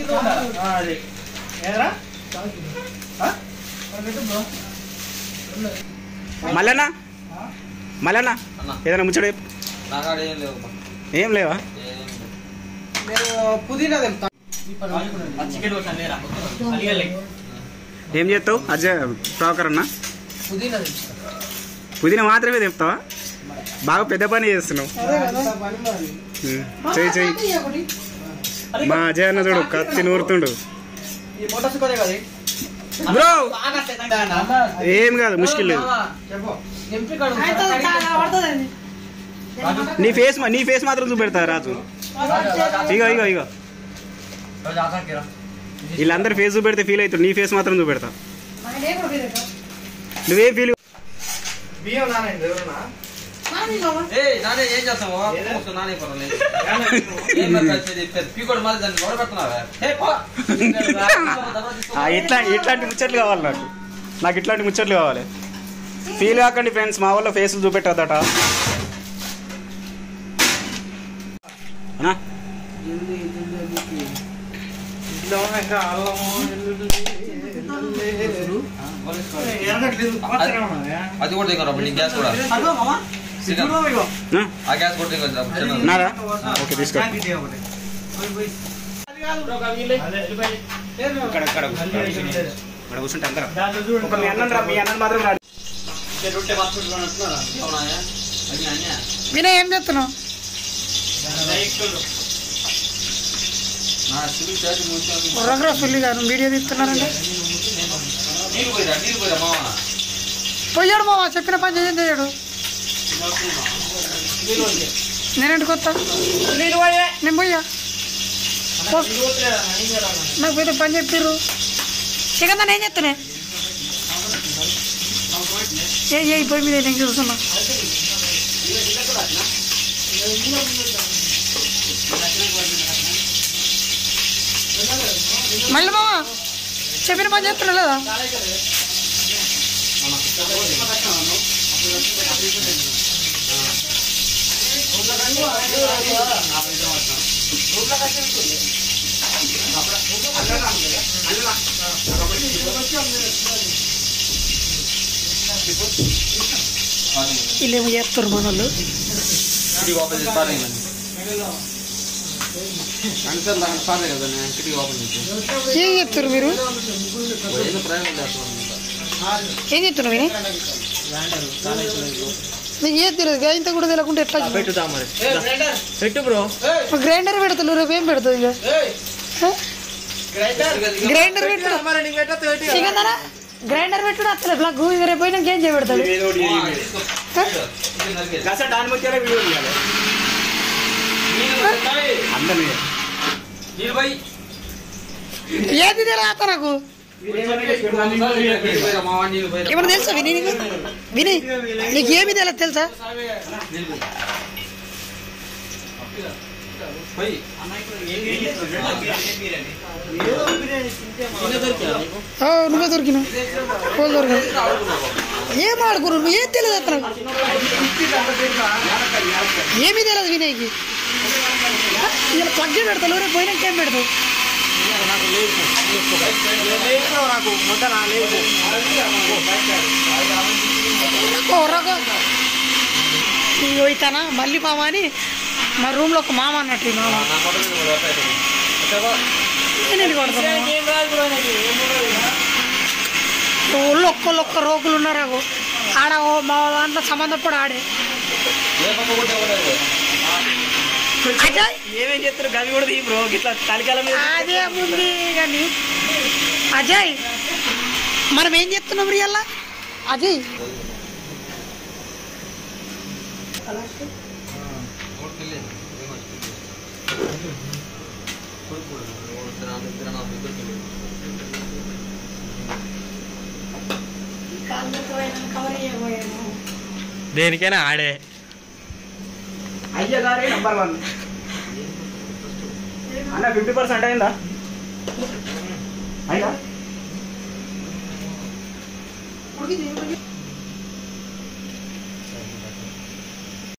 అది ఏదరా మళ్ళనా మళ్ళనా అన్న ఏదైనా ముచ్చట చెప్పు. నాకాడ ఏం లేవు అమ్మా. ఏం లేవా ఏం లేవు. నేను పుదీనా తెలుపుతా చికెన్ లేరా అలిగలే ఏం చేస్తావు అజయ్ ప్రాకర్ అన్న పుదీనా తెలుపుతా పుదీనా మాత్రమే తెస్తావా బాగా పెద్ద పని చేస్తున్నావు పని మరి ఉమ్, చెయ్యి చెయ్యి మా అజయ్ అన్న చూడు కత్తి నూరుతుండు ఈ మొట్ట సుఖదే కదా బ్రో ఏం కాదు ముష్కిల్ లేదు చెప్పు ఎంపిక నీ ఫేస్ మా- నీ ఫేస్ మాత్రం చూపెడతా రాజు ఇగో ఇగో ఇగో వీళ్ళందరి ఫేస్ చూపెడితే ఫీల్ అవుతాడు నీ ఫేస్ మాత్రం చూపెడతా నువ్వేం ఫీల్ బియ్యం నానైంది ఎవరన్నా ఏయ్, నానే ఏం చేస్తావు కూర్చో, నానే పర్వాలేదు. ఏం మరి కలిసేది? పెద్ద పీకోడు మాది దాన్ని గొడవ పెడుతున్నావా? హే, పో. ఇట్లా ఇట్లాంటి ముచ్చట్లు కావాలి నాకు నాకు ఇట్లాంటి ముచ్చట్లు కావాలి ఫీల్ కాకండి ఫ్రెండ్స్ మా వాళ్ళ ఫేస్లు చూపెట్టద్దట అన్నా ఇంట్లో ఇంకా అల్లము ఎర్రగడ్డలు పచ్చగా ఉన్నది అది కూడా దిగరా నీ గ్యాస్ కూడా చికెన్. నా? ఆ గ్యాస్ కూడా దిగరా చిన్న నాదా ఓకే తీసుకో ఇక్కడ ఇక్కడ ఇక్కడ కూర్చుంటే అందరం ఒక మీ అన్నం రా మీ అన్నం మాత్రం రా అవునాయా? అది అన్యా? వినయ్ ఏం చేస్తున్నావు నా సివిల్ ఛార్జ్ మూసాను. ఫోటోగ్రాఫ్ ఫుల్ గారు వీడియో తీస్తున్నారండి నీళ్ళు పోయిరా నీళ్ళు పోయిరా మామ పోయాడు మామ చెప్పిన పని చేయం చేయడు నేనేంటి కొత్త నేను పోయా పో. నాకు పోతే పని చెప్పిర్రు చికెన్ దాన్ని ఏం చెప్తానే ఏ ఏ పోయి మీద నేను చూస్తున్నా మళ్ళీ మామ చెప్పిన పని చెప్తున్నా లేదా వీళ్ళేమో చేస్తారు మన వాళ్ళు కిటికీ ఓపెన్ చేసి పారేయండి. అంటే దాని పారే కదా నేను కిటికీ ఓపెన్ చేసి ఏం చెప్తారు మీరు ఏదో ప్రయోగం చేస్తున్నాను ఏం చెప్తున్నారు విని నీకు ఏం తెలియదు ఇంత కూడా తెలియకుండా ఎట్లా పెట్టు బ్రో గ్రైండర్ పెడతారు రేపు ఏం పెడతావు ఇక గ్రైండర్ పెట్టుడు మరి నీకు పెట్టొద్దు పెట్టి చికెన్ ధర గ్రైండర్ పెట్టుడు అసలు ప్లగ్ ఇక రేపు పోయినాక ఏం చేయబెడతాడు దాని ముచ్చారా వీడియో తీయాలి అందరినీ నీళ్ళు పోయి ఏది తెలియదు నాకు నీళ్ళు పోయిరా మామ నీళ్ళు పోయిరా ఏమన్నా తెలుసా విని నీకు విని నీకు ఏమి తెలియదు తెలుసా నీళ్ళు పోయి ఓ, నువ్వే దొరికినావు కోళ్ళు దొరికినావు ఏం ఆడుకున్నావు నువ్వు ఏం తెలియదు అతను ఏమీ తెలియదు వినయ్కి ఇలా ప్లగ్ పెడతావు రేపు పోయినాక ఏం పెడతావు లేదు నాకు ముద్ద నా లేదు కొర్రగా ఇగో ఇతన మళ్ళీ మామ అని మా రూమ్లో ఒక మామ అన్నట్టు ఈ మామ నా మొదలు కూడా పెట్టండి. నేను కొడతాను ఏం రాదు బ్రో నాకు ఏం ఉండదు. ఊళ్ళో ఒక్కళ్ళు ఒక్క రోగులు ఉన్నారు ఆడ ఓ మా దాంట్లో సంబంధపడి ఆడే ఏ పక్క కొట్టే కొట్టారు అజయ్ ఏమేం చేస్తారు గవి కూడా తీ బ్రో ఇట్లా తలికాలం మీద అదే ఉంది కానీ అజయ్ మనం ఏం చెప్తున్నాం రియల్ల అజయ్ దేనికైనా ఆడే అయ్యగారే నంబర్ వన్ అన్న ఫిఫ్టీ పర్సెంట్ అయిందా అయిందా